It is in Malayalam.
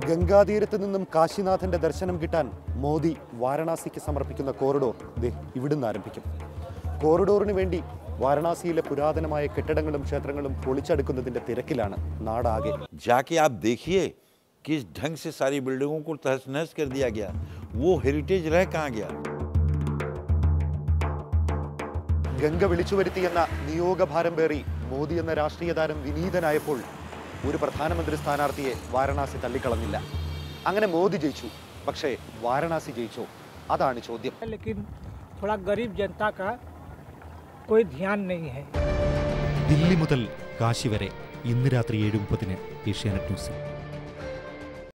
ഗംഗാതീരത്ത് നിന്നും കാശിനാഥന്റെ ദർശനം കിട്ടാൻ മോദി വാരണാസിക്ക് സമർപ്പിക്കുന്ന കോറിഡോർ ദേ ഇവിടുന്ന് ആരംഭിക്കും കോറിഡോറിന് വേണ്ടി വാരണാസിയിലെ പുരാതനമായ കെട്ടിടങ്ങളും ക്ഷേത്രങ്ങളും പൊളിച്ചടുക്കുന്നതിന്റെ തിരക്കിലാണ് നാടാകെ जाके आप देखिए किस ढंग से सारी बिल्डिंगों को तहस नहस कर दिया गया वो हेरिटेज रह कहाँ गया ഗംഗ വിളിച്ചു വരുത്തിയെന്ന നിയോഗഭാരം പേറി മോദി എന്ന രാഷ്ട്രീയ താരം വിനീതനായപ്പോൾ ഒരു പ്രധാനമന്ത്രി സ്ഥാനാർത്ഥിയെ വാരണാസി തള്ളിക്കളഞ്ഞില്ല അങ്ങനെ മോദി ജയിച്ചു പക്ഷേ വാരണാസി ജയിച്ചോ അതാണ് ചോദ്യം लेकिन थोड़ा गरीब जनता का कोई ध्यान नहीं है ദില്ലി മുതൽ കാശി വരെ ഇന്ന് രാത്രി ഏഴ് മുപ്പതിന് ഏഷ്യാനെറ്റ് ന്യൂസിൽ